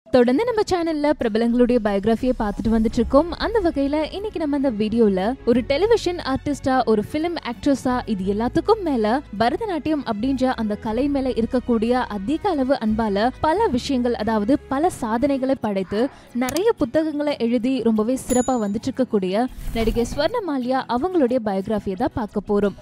தொடர்ந்து நம்ம சேனல்ல பிரபலங்களுடைய பயோகிராஃபியை பார்த்துட்டு வந்துட்டு இருக்கோம் அந்த வகையில இன்னைக்கு நம்ம இந்த வீடியோல ஒரு டெலிவிஷன் ஆர்டிஸ்டா ஒரு பிலிம் ஆக்ட்ரஸா இது எல்லாத்துக்கும் மேல பரதநாட்டியம் அப்படின்ற அந்த கலை மேல இருக்கக்கூடிய அதிக அளவு அன்பால பல விஷயங்கள் அதாவது பல சாதனைகளை படைத்து நிறைய புத்தகங்களை எழுதி ரொம்பவே சிறப்பா வந்துட்டு இருக்கக்கூடிய நடிகை ஸ்வர்ண மாலியா அவங்களுடைய பயோகிராஃபியை தான் பார்க்க போறோம்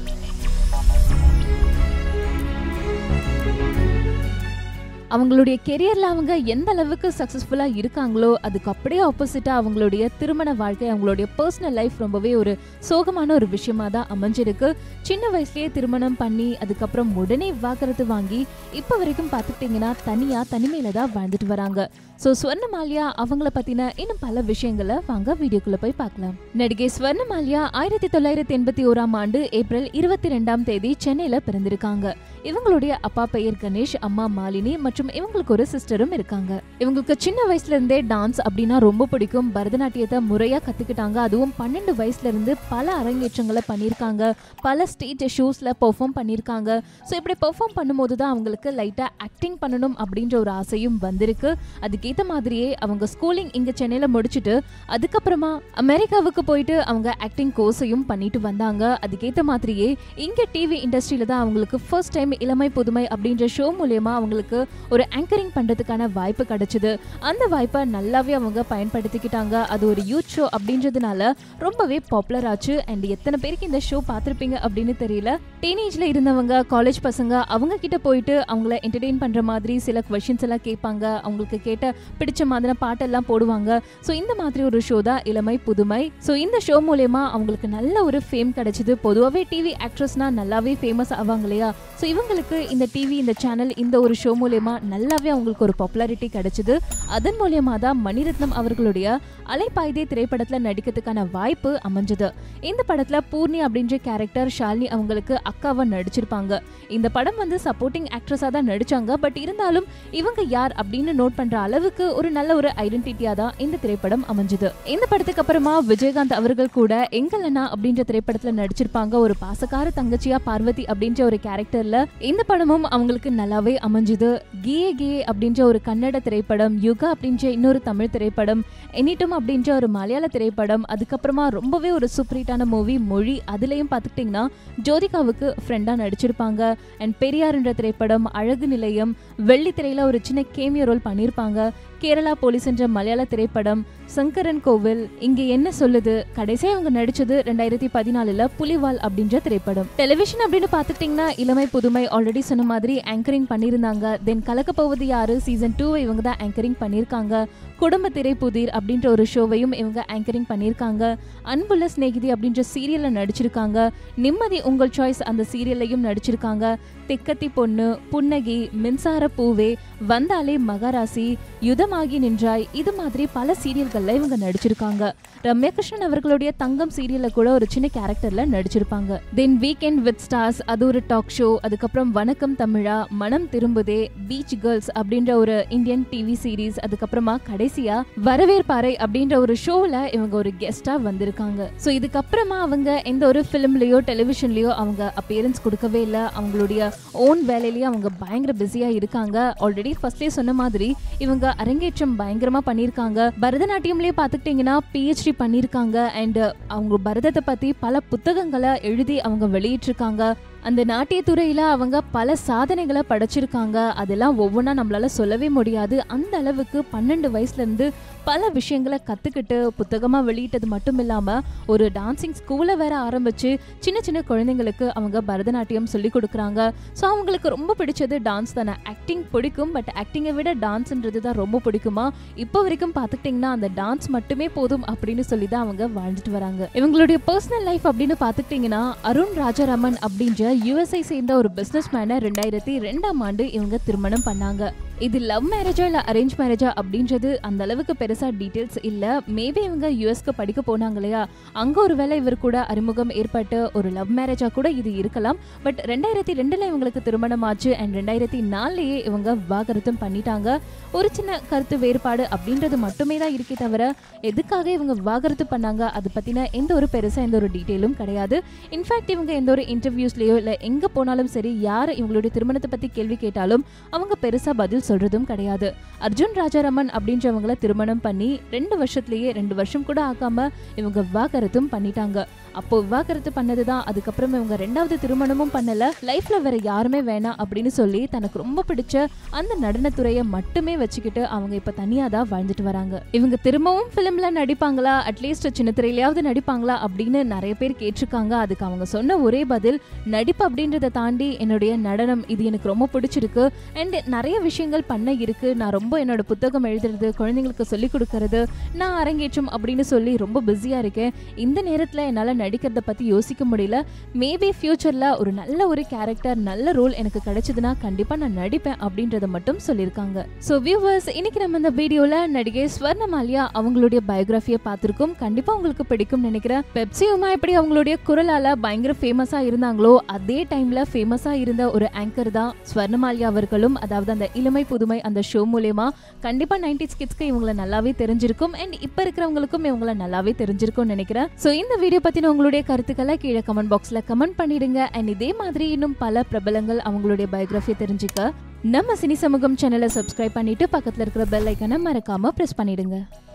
அவங்களுடைய கெரியர்ல அவங்க எந்த அளவுக்கு சக்சஸ்ஃபுல்லா இருக்காங்களோ அதுக்கு அப்படியே ஆப்போசிட்டா அவங்களுடைய திருமண வாழ்க்கை அவங்களுடைய பர்சனல் லைஃப் ரொம்பவே ஒரு சோகமான ஒரு விஷயமா தான் அமைஞ்சிருக்கு சின்ன வயசுலயே திருமணம் பண்ணி அதுக்கப்புறம் உடனே விவாகரத்து வாங்கி இப்ப வரைக்கும் பார்த்துக்கிட்டிங்கன்னா தனியா தனிமையில தான் வாழ்ந்துட்டு வராங்க ஸோ ஸ்வர்ணமாலியா அவங்கள பத்தின இன்னும் பல விஷயங்களை வாங்க வீடியோக்குள்ள போய் பார்க்கலாம் நடிகை ஸ்வர்ணமாலியா ஆயிரத்தி தொள்ளாயிரத்தி எண்பத்தி ஓராம் ஆண்டு ஏப்ரல் இருபத்தி ரெண்டாம் தேதி சென்னையில பிறந்திருக்காங்க இவங்களுடைய அப்பா பெயர் கணேஷ் அம்மா மாலினி மற்றும் இவங்களுக்கு ஒரு சிஸ்டரும் இருக்காங்க இவங்களுக்கு சின்ன வயசுல இருந்தே டான்ஸ் அப்படின்னா ரொம்ப பிடிக்கும் பரதநாட்டியத்தை முறையா கத்துக்கிட்டாங்க அதுவும் பன்னெண்டு வயசுல இருந்து பல அரங்கேற்றங்களை பண்ணியிருக்காங்க பல ஸ்டேஜ் ஷோஸ்ல பெர்ஃபார்ம் பண்ணியிருக்காங்க ஸோ இப்படி பெர்ஃபார்ம் பண்ணும்போது தான் அவங்களுக்கு லைட்டா ஆக்டிங் பண்ணணும் அப்படின்ற ஒரு ஆசையும் வந்திருக்கு அதுக்கேற்ற மாதிரியே அவங்க ஸ்கூலிங் இங்க சென்னையில முடிச்சுட்டு அதுக்கப்புறமா அமெரிக்காவுக்கு போயிட்டு அவங்க ஆக்டிங் கோர்ஸையும் பண்ணிட்டு வந்தாங்க அதுக்கேற்ற மாதிரியே இங்க டிவி இண்டஸ்ட்ரியில தான் அவங்களுக்கு ஃபர்ஸ்ட் டைம் இளமை புதுமை அப்படின்ற ஷோ மூலியமா அவங்களுக்கு ஒரு ஆங்கரிங் பண்றதுக்கான வாய்ப்பு கிடைச்சது அந்த வாய்ப்பை நல்லாவே அவங்க பயன்படுத்திக்கிட்டாங்க அது ஒரு யூத் ஷோ அப்படின்றதுனால ரொம்பவே பாப்புலர் ஆச்சு அண்ட் எத்தனை பேருக்கு இந்த ஷோ பார்த்துருப்பீங்க அப்படின்னு தெரியல டீனேஜ்ல இருந்தவங்க காலேஜ் பசங்க அவங்க கிட்ட போயிட்டு அவங்கள என்டர்டெயின் பண்ற மாதிரி சில கொஷின்ஸ் எல்லாம் கேட்பாங்க அவங்களுக்கு கேட்ட பிடிச்ச மாதிரி பாட்டெல்லாம் போடுவாங்க ஸோ இந்த மாதிரி ஒரு ஷோ தான் இளமை புதுமை ஸோ இந்த ஷோ மூலயமா அவங்களுக்கு நல்ல ஒரு ஃபேம் கிடைச்சது பொதுவாகவே டிவி ஆக்ட்ரஸ்னா நல்லாவே ஃபேமஸ் ஆவாங்க இல்லையா ஸோ இவங்களுக்கு இந்த டிவி இந்த சேனல் இந்த ஒரு ஷோ மூலயமா நல்லாவே அவங்களுக்கு ஒரு பாப்புலாரிட்டி கிடைச்சது அதன் மூலயமா தான் மணிரத்னம் அவர்களுடைய அலைப்பாய்தே திரைப்படத்தில் நடிக்கிறதுக்கான வாய்ப்பு அமைஞ்சது இந்த படத்தில் பூர்ணி அப்படின்ற கேரக்டர் ஷாலினி அவங்களுக்கு அக்காவா நடிச்சிருப்பாங்க இந்த படம் வந்து சப்போர்ட்டிங் ஆக்ட்ரஸாக தான் நடிச்சாங்க பட் இருந்தாலும் இவங்க யார் அப்படின்னு நோட் பண்ற அளவுக்கு ஒரு நல்ல ஒரு ஐடென்டிட்டியா தான் இந்த திரைப்படம் அமைஞ்சது இந்த படத்துக்கு அப்புறமா விஜயகாந்த் அவர்கள் கூட எங்கலனா அப்படின்ற திரைப்படத்துல நடிச்சிருப்பாங்க ஒரு பாசக்கார தங்கச்சியா பார்வதி அப்படின்ற ஒரு கேரக்டர்ல இந்த படமும் அவங்களுக்கு நல்லாவே அமைஞ்சுது கியே கியே அப்படின்ற ஒரு கன்னட திரைப்படம் யுகா அப்படின்ற இன்னொரு தமிழ் திரைப்படம் எனிட்டும் அப்படின்ற ஒரு மலையாள திரைப்படம் அதுக்கப்புறமா ரொம்பவே ஒரு சூப்பர் ஹிட்டான மூவி மொழி அதுலயும் பார்த்துக்கிட்டிங்கன்னா ஜோதிகாவுக்கு ஃப்ரெண்டா நடிச்சிருப்பாங்க அண்ட் பெரியார்ன்ற திரைப்படம் அழகு நிலையம் வெள்ளித்திரையில ஒரு சின்ன கேமியோ ரோல் பண்ணியிருப்பாங்க கேரளா போலீஸ் என்ற மலையாள திரைப்படம் சங்கரன் கோவில் இங்க என்ன சொல்லுது கடைசியா அவங்க நடிச்சது ரெண்டாயிரத்தி பதினாலுல புலிவால் அப்படின்ற திரைப்படம் டெலிவிஷன் அப்படின்னு பாத்துக்கிட்டீங்கன்னா இளமை புதுமை ஆல்ரெடி சொன்ன மாதிரி ஆங்கரிங் பண்ணியிருந்தாங்க தென் கலக்க போவது யாரு சீசன் டூவை இவங்க தான் ஆங்கரிங் பண்ணியிருக்காங்க குடும்ப திரைப்புதிர் அப்படின்ற ஒரு ஷோவையும் இவங்க ஆங்கரிங் பண்ணியிருக்காங்க அன்புள்ள சிநேகிதி அப்படின்ற சீரியல்ல நடிச்சிருக்காங்க நிம்மதி உங்கள் சாய்ஸ் அந்த சீரியல்லையும் நடிச்சிருக்காங்க தெக்கத்தி பொண்ணு புன்னகி மின்சார பூவே வந்தாலே மகாராசி யுதமாகி நின்றாய் இது மாதிரி பல சீரியல்கள்ல இவங்க நடிச்சிருக்காங்க ரம்யா கிருஷ்ணன் அவர்களுடைய தங்கம் சீரியல்ல கூட ஒரு சின்ன கேரக்டர்ல நடிச்சிருப்பாங்க தென் வீக்கெண்ட் வித் ஸ்டார்ஸ் அது ஒரு டாக் ஷோ அதுக்கப்புறம் வணக்கம் தமிழா மனம் திரும்புதே பீச் கேர்ள்ஸ் அப்படின்ற ஒரு இந்தியன் டிவி சீரீஸ் அதுக்கப்புறமா கடைசியா வரவேற்பாறை அப்படின்ற ஒரு ஷோல இவங்க ஒரு கெஸ்டா வந்திருக்காங்க ஸோ இதுக்கப்புறமா அவங்க எந்த ஒரு ஃபிலிம்லயோ டெலிவிஷன்லயோ அவங்க அப்பியரன்ஸ் கொடுக்கவே இல்லை அவங்களுடைய ஓன் வேலையிலேயே அவங்க பயங்கர பிஸியா இருக்காங்க ஆல்ரெடி ஃபர்ஸ்ட்லேயே சொன்ன மாதிரி இவங்க அரங்கேற்றம் பயங்கரமா பண்ணியிருக்காங்க பரதநாட்டியம்லயே பார்த்துக்கிட்டிங்கன்னா பிஹெச்டி பண்ணியிருக்காங்க அண்ட் அவங்க பரதத்தை பத்தி பல புத்தகங்களை எழுதி அவங்க வெளியிட்டிருக்காங்க அந்த நாட்டியத்துறையில அவங்க பல சாதனைகளை படைச்சிருக்காங்க அதெல்லாம் ஒவ்வொன்றா நம்மளால சொல்லவே முடியாது அந்த அளவுக்கு பன்னெண்டு வயசுல இருந்து பல விஷயங்களை கத்துக்கிட்டு புத்தகமா வெளியிட்டது மட்டும் இல்லாம ஒரு டான்சிங் ஸ்கூலை வேற ஆரம்பிச்சு சின்ன சின்ன குழந்தைங்களுக்கு அவங்க பரதநாட்டியம் சொல்லி கொடுக்குறாங்க ஸோ அவங்களுக்கு ரொம்ப பிடிச்சது டான்ஸ் தானே ஆக்டிங் பிடிக்கும் பட் ஆக்டிங்கை விட டான்ஸ்ன்றது தான் ரொம்ப பிடிக்குமா இப்போ வரைக்கும் பார்த்துக்கிட்டிங்கன்னா அந்த டான்ஸ் மட்டுமே போதும் அப்படின்னு சொல்லி தான் அவங்க வாழ்ந்துட்டு வராங்க இவங்களுடைய பர்சனல் லைஃப் அப்படின்னு பார்த்துக்கிட்டிங்கன்னா அருண் ராஜாராமன் அப்படின்ற யூஎஸ்ஐ சேர்ந்த ஒரு பிஸ்னஸ் மேனை ரெண்டாயிரத்தி ரெண்டாம் ஆண்டு இவங்க திருமணம் பண்ணாங்க இது லவ் மேரேஜா இல்ல அரேஞ்ச் மேரேஜா அப்படின்றது அந்த அளவுக்கு பெருசா டீடைல்ஸ் இல்ல மேபி இவங்க யூஎஸ்க்கு படிக்க போனாங்க இல்லையா அங்க ஒருவேளை இவர் கூட அறிமுகம் ஏற்பட்டு ஒரு லவ் மேரேஜா கூட இது இருக்கலாம் பட் ரெண்டாயிரத்தி ரெண்டுல இவங்களுக்கு திருமணம் ஆச்சு அண்ட் ரெண்டாயிரத்தி நாலுலயே இவங்க விவாகரத்தும் பண்ணிட்டாங்க ஒரு சின்ன கருத்து வேறுபாடு அப்படின்றது மட்டுமே தான் இருக்கே தவிர எதுக்காக இவங்க விவாகரத்து பண்ணாங்க அது பத்தின எந்த ஒரு பெருசா எந்த ஒரு டீட்டெயிலும் கிடையாது இன்ஃபேக்ட் இவங்க எந்த ஒரு இன்டர்வியூஸ்லயோ இல்ல எங்க போனாலும் சரி யார் இவங்களுடைய திருமணத்தை பத்தி கேள்வி கேட்டாலும் அவங்க பெருசா பதில் சொல்றதும் கிடையாது அர்ஜுன் ராஜாராமன் அப்படின்றவங்கள திருமணம் பண்ணி ரெண்டு வருஷத்துலயே ரெண்டு வருஷம் கூட ஆகாம இவங்க விவாகரத்தும் பண்ணிட்டாங்க அப்போ விவாகரத்து பண்ணதுதான் அதுக்கப்புறம் இவங்க ரெண்டாவது திருமணமும் பண்ணல லைஃப்ல வேற யாருமே வேணாம் அப்படின்னு சொல்லி தனக்கு ரொம்ப பிடிச்ச அந்த நடனத்துறையை மட்டுமே வச்சுக்கிட்டு அவங்க இப்ப தனியா தான் வாழ்ந்துட்டு வராங்க இவங்க திரும்பவும் பிலிம்ல நடிப்பாங்களா அட்லீஸ்ட் சின்ன திரையிலயாவது நடிப்பாங்களா அப்படின்னு நிறைய பேர் கேட்டிருக்காங்க அதுக்கு அவங்க சொன்ன ஒரே பதில் நடிப்பு அப்படின்றத தாண்டி என்னுடைய நடனம் இது எனக்கு ரொம்ப பிடிச்சிருக்கு அண்ட் நிறைய விஷயங்கள் பண்ண இருக்கு நான் ரொம்ப என்னோட புத்தகம் எழுதுறது குழந்தைங்களுக்கு சொல்லிக் கொடுக்கறது நான் அரங்கேற்றம் அப்படின்னு சொல்லி ரொம்ப பிஸியா இருக்கேன் இந்த நேரத்துல என்னால நடிக்கிறத பத்தி யோசிக்க முடியல மேபி ஃபியூச்சர்ல ஒரு நல்ல ஒரு கேரக்டர் நல்ல ரோல் எனக்கு கிடைச்சதுன்னா கண்டிப்பா நான் நடிப்பேன் அப்படின்றத மட்டும் சொல்லியிருக்காங்க ஸோ வியூவர்ஸ் இன்னைக்கு நம்ம இந்த வீடியோல நடிகை ஸ்வர்ணமாலியா அவங்களுடைய பயோகிராஃபியை பார்த்திருக்கோம் கண்டிப்பா உங்களுக்கு பிடிக்கும் நினைக்கிறேன் பெப்சி உமா எப்படி அவங்களுடைய குரலால பயங்கர ஃபேமஸா இருந்தாங்களோ அதே டைம்ல ஃபேமஸா இருந்த ஒரு ஆங்கர் தான் ஸ்வர்ணமாலியா அவர்களும் அதாவது அந்த இளமை புதுமை அந்த ஷோ மூலயமா கண்டிப்பா நைன்டி கிட்ஸ்க்கு இவங்கள நல்லாவே தெரிஞ்சிருக்கும் அண்ட் இப்ப இருக்கிறவங்களுக்கும் இவங்கள நல்லாவே தெரிஞ்சிருக்கும்னு நினைக்கிறேன் ஸோ இந்த வீடியோ பத்தின உங்களுடைய கருத்துக்களை கீழே கமெண்ட் பாக்ஸ்ல கமெண்ட் பண்ணிடுங்க அண்ட் இதே மாதிரி இன்னும் பல பிரபலங்கள் அவங்களுடைய பயோகிராஃபியை தெரிஞ்சுக்க நம்ம சினி சமூகம் சேனலை சப்ஸ்கிரைப் பண்ணிட்டு பக்கத்துல இருக்கிற பெல் ஐக்கனை மறக்காம பிரஸ் பண்ணிடுங்க